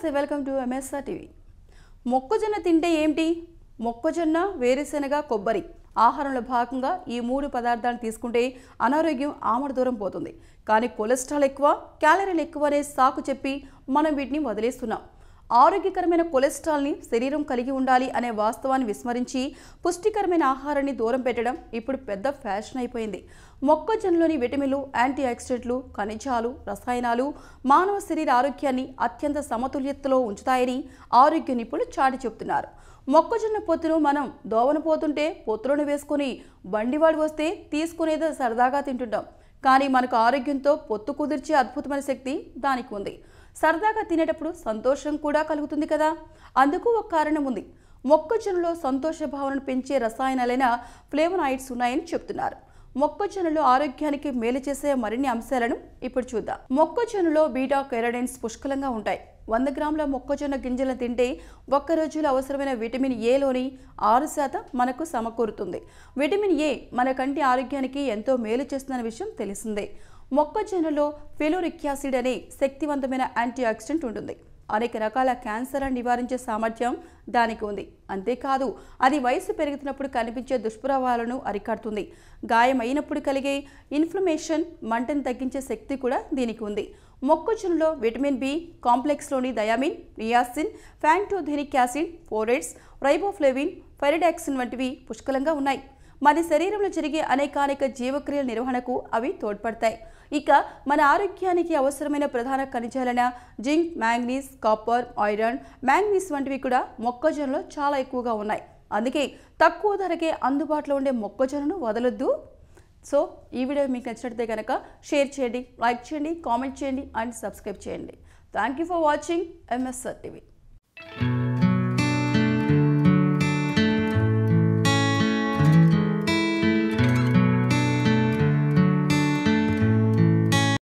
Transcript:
నమస్తే welcome to MSR TV మొక్కజొన్న తింటే ఏంటి మొక్కజొన్న వేరుశెనగ కొబ్బరి ఆహారంలో భాగంగా ఈ మూడు పదార్థాలు తీసుకుంటే అనారోగ్యం ఆమడ దూరం పోతుంది కానీ కొలెస్ట్రాల్ ఎక్కువ క్యాలరీలు ఎక్కువ అనే సాకు చెప్పి మనం వీటిని వదిలేస్తున్నాం ఆరోగ్యకరమైన కొలెస్ట్రాల్ని శరీరం కలిగి ఉండాలి అనే వాస్తవాన్ని విస్మరించి పుష్టికరమైన ఆహారాన్ని దూరం పెట్టడం ఇప్పుడు పెద్ద ఫ్యాషన్ అయిపోయింది మొక్కజొన్నలోని విటమిన్లు యాంటీ ఆక్సిడెంట్లు ఖనిజాలు రసాయనాలు మానవ శరీర ఆరోగ్యాన్ని అత్యంత సమతుల్యతలో ఉంచుతాయని ఆరోగ్య నిపుణులు చాటి చెబుతున్నారు మొక్కజొన్న పొత్తును మనం దోవన పోతుంటే పొత్తులను వేసుకుని బండివాడు వస్తే తీసుకునేదో సరదాగా తింటుంటాం కానీ మనకు ఆరోగ్యంతో పొత్తు కుదిర్చే అద్భుతమైన శక్తి దానికి ఉంది సరదాగా తినేటప్పుడు సంతోషం కూడా కలుగుతుంది కదా అందుకు ఒక కారణం ఉంది మొక్కజొన్నలో సంతోష భావనను పెంచే రసాయనాలైన ఫ్లేవనాయిడ్స్ ఉన్నాయని చెప్తున్నారు మొక్కజొన్నలో ఆరోగ్యానికి మేలు చేసే మరిన్ని అంశాలను ఇప్పుడు చూద్దాం మొక్కజొన్నలో బీటా కెరడైన్స్ పుష్కలంగా ఉంటాయి వంద గ్రాముల మొక్కజొన్న గింజలను తింటే ఒక్క రోజులో అవసరమైన విటమిన్ ఏలోని ఆరు శాతం మనకు సమకూరుతుంది విటమిన్ ఏ మన కంటి ఆరోగ్యానికి ఎంతో మేలు చేస్తుందనే విషయం తెలిసిందే మొక్కజొన్నలో ఫెలోరిక్ యాసిడ్ అనే శక్తివంతమైన యాంటీ ఆక్సిడెంట్ ఉంటుంది అనేక రకాల క్యాన్సర్లను నివారించే సామర్థ్యం దానికి ఉంది అంతేకాదు అది వయసు పెరుగుతున్నప్పుడు కనిపించే దుష్ప్రభావాలను అరికడుతుంది గాయమైనప్పుడు కలిగే ఇన్ఫ్లమేషన్ మంటను తగ్గించే శక్తి కూడా దీనికి ఉంది మొక్కజొన్నలో విటమిన్ బి కాంప్లెక్స్లోని thiamine niacin pantothenic acid folates riboflavin pyridoxine వంటివి పుష్కలంగా ఉన్నాయి మన శరీరంలో జరిగే అనేకానేక జీవక్రియల నిర్వహణకు అవి తోడ్పడతాయి ఇక మన ఆరోగ్యానికి అవసరమైన ప్రధాన ఖనిజాలైన zinc manganese copper iron manganese వంటివి కూడా మొక్కజొన్నలో చాలా ఎక్కువగా ఉన్నాయి అందుకే తక్కువ ధరకే అందుబాటులో ఉండే మొక్కజొన్నను వదలొద్దు సో ఈ వీడియో మీకు నచ్చినట్లయితే కనుక షేర్ చేయండి లైక్ చేయండి కామెంట్ చేయండి అండ్ సబ్స్క్రైబ్ చేయండి thank you for watching MSR TV